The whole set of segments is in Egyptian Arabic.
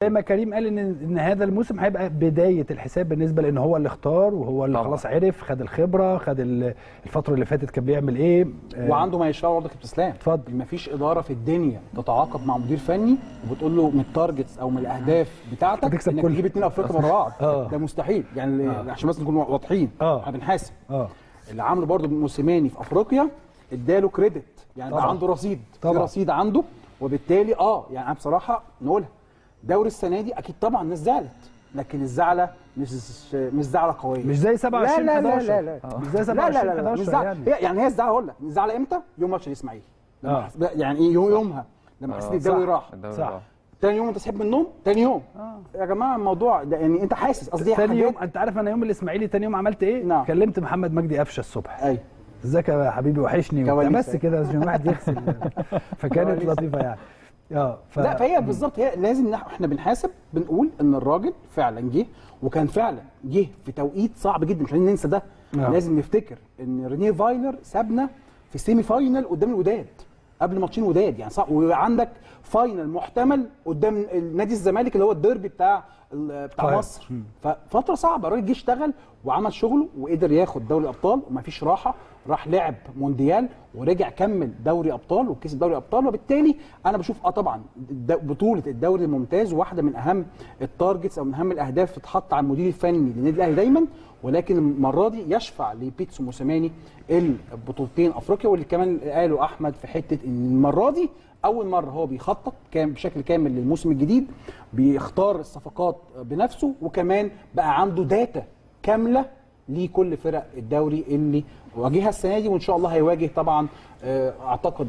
زي ما كريم قال ان ان هذا الموسم هيبقى بدايه الحساب بالنسبه لان هو اللي اختار وهو اللي طبعا. خلاص عرف خد الخبره خد ال- الفتره اللي فاتت كان بيعمل ايه آه، وعنده ما يشاء برضه كابتن اسلام اتفضل. مفيش اداره في الدنيا تتعاقد مع مدير فني وبتقول له من التارجتس او من الاهداف بتاعتك هتكسب انك كله. تجيب اثنين افريقيا مره بعض آه. ده مستحيل يعني عشان بس نكون واضحين آه. احنا بنحاسب اه اللي عمله برضه موسيماني في افريقيا اداله كريدت يعني بقى طبعا. عنده رصيد في طبعا. رصيد عنده وبالتالي اه يعني انا بصراحه نقولها دوري السنه دي اكيد طبعا الناس زعلت لكن الزعله مش مش زعله قويه مش زي 27 لا لا لا 11 لا لا مش زي لا 27 لا لا, لا. مش 11 زعل يعني يعني, يعني هي الزعل هقول لك الزعل امتى؟ يوم ماتش الاسماعيلي لما آه. حس- يعني ايه يوم يومها لما حسيت الدوري صح. راح الدوري صح. راح. تاني يوم انت صحيت من النوم تاني يوم يا جماعه الموضوع ده يعني انت حاسس قصدي تاني يوم حاجات- انت عارف انا يوم الاسماعيلي تاني يوم عملت ايه؟ نعم. كلمت محمد مجدي قفشه الصبح ايوه ازيك يا حبيبي وحشني وبتاع. كواليس بس يعني. كده عشان الواحد يغسل فكانت كواليس. لطيفه يعني اه ف... لا فهي بالظبط هي لازم نح- احنا بنحاسب بنقول ان الراجل فعلا جه وكان فعلا جه في توقيت صعب جدا مش عايزين ننسى ده نعم. لازم نفتكر ان رينيه فايلر سابنا في سيمي فاينل قدام الوداد قبل ماتشين وداد يعني صح وعندك فاينل محتمل قدام نادي الزمالك اللي هو الديربي بتاع ال- بتاع طيب. مصر ففتره صعبه الراجل جه اشتغل وعمل شغله وقدر ياخد دوري ابطال ومفيش راحه راح لعب مونديال ورجع كمل دوري ابطال وكسب دوري ابطال وبالتالي انا بشوف اه طبعا الد- بطوله الدوري الممتاز واحده من اهم التارجتس او من اهم الاهداف تتحط على المدير الفني للنادي الاهلي دايما ولكن المره دي يشفع لبيتسو موسيماني البطولتين افريقيا واللي كمان قاله احمد في حته ان المره دي اول مره هو بيخطط كان بشكل كامل للموسم الجديد بيختار الصفقات بنفسه وكمان بقى عنده داتا كامله لكل فرق الدوري اللي واجهها السنه دي وان شاء الله هيواجه طبعا آه، اعتقد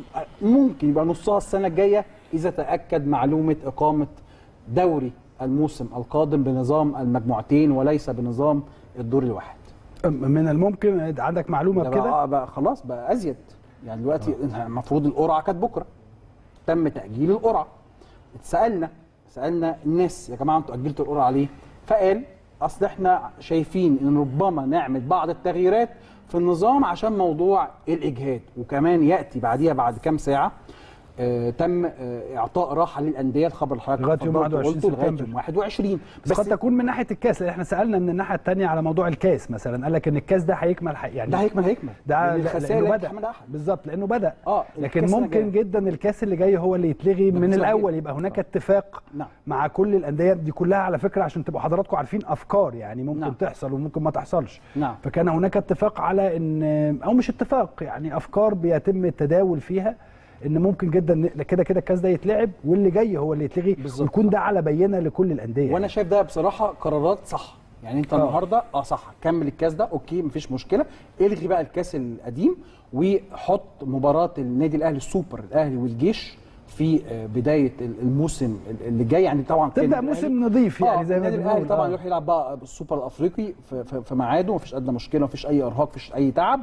ممكن يبقى نصها السنه الجايه اذا تاكد معلومه اقامه دوري الموسم القادم بنظام المجموعتين وليس بنظام الدور الواحد من الممكن عندك معلومه ده بكده بقى, بقى خلاص بقى ازيد يعني دلوقتي المفروض القرعه كانت بكره تم تاجيل القرعه اتسالنا سالنا الناس يا جماعه انتوا اجلتوا القرعه ليه؟ فقال اصل احنا شايفين ان ربما نعمل بعض التغييرات في النظام عشان موضوع الاجهاد وكمان ياتي بعديها بعد كام ساعه آه تم آه اعطاء راحه للانديه الخبر اللي حضرتك لغاية يوم اتفضلت 21 وقلته لغايه سبتمبر. يوم 21 بس قد تكون من ناحيه الكاس لان احنا سالنا من الناحيه الثانيه على موضوع الكاس مثلا قال لك ان الكاس ده هيكمل حي- يعني ده هيكمل هيكمل ده لأن لا- الخسائر لانه لا بدا تحمل احد بالظبط لانه بدا اه لكن الكاس ممكن الجاي. جدا الكاس اللي جاي هو اللي يتلغي من بالظبط. الاول يبقى هناك اتفاق نعم. مع كل الانديه دي كلها على فكره عشان تبقوا حضراتكم عارفين افكار يعني ممكن نعم. تحصل وممكن ما تحصلش نعم. فكان هناك اتفاق على ان او مش اتفاق يعني افكار بيتم التداول فيها ان ممكن جدا ن- كده كده الكاس ده يتلعب واللي جاي هو اللي يتلغي بالظبط. ويكون ده على بينه لكل الانديه وانا شايف ده بصراحه قرارات صح يعني انت آه. النهارده اه صح كمل الكاس ده اوكي مفيش مشكله الغي بقى الكاس القديم وحط مباراه النادي الاهلي السوبر الاهلي والجيش في آه، بدايه الموسم اللي جاي يعني طبعا تبدا النادي موسم نظيف يعني آه، زي ما النادي الاهلي بنقول طبعا آه. يروح يلعب بقى السوبر الافريقي في, في, في ميعاده مفيش ادنى مشكله مفيش اي ارهاق مفيش اي تعب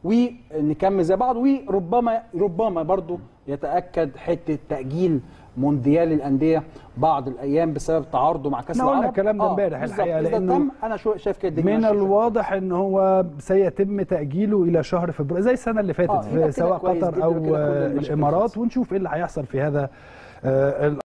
ونكمل زي بعض وربما ربما برضو يتاكد حته تاجيل مونديال الانديه بعض الايام بسبب تعارضه مع كاس إحنا قلنا العالم الكلام ده آه، امبارح بالظبط. الحقيقة، إذا لأنه تم انا شو شايف كده الدنيا من ماشية. الواضح ان هو سيتم تاجيله الى شهر فبراير زي السنه اللي فاتت آه، يبقى في كده سواء كويس قطر جدا، او وكده كل آه، المشاكل الامارات خلصت. ونشوف ايه اللي هيحصل في هذا آه،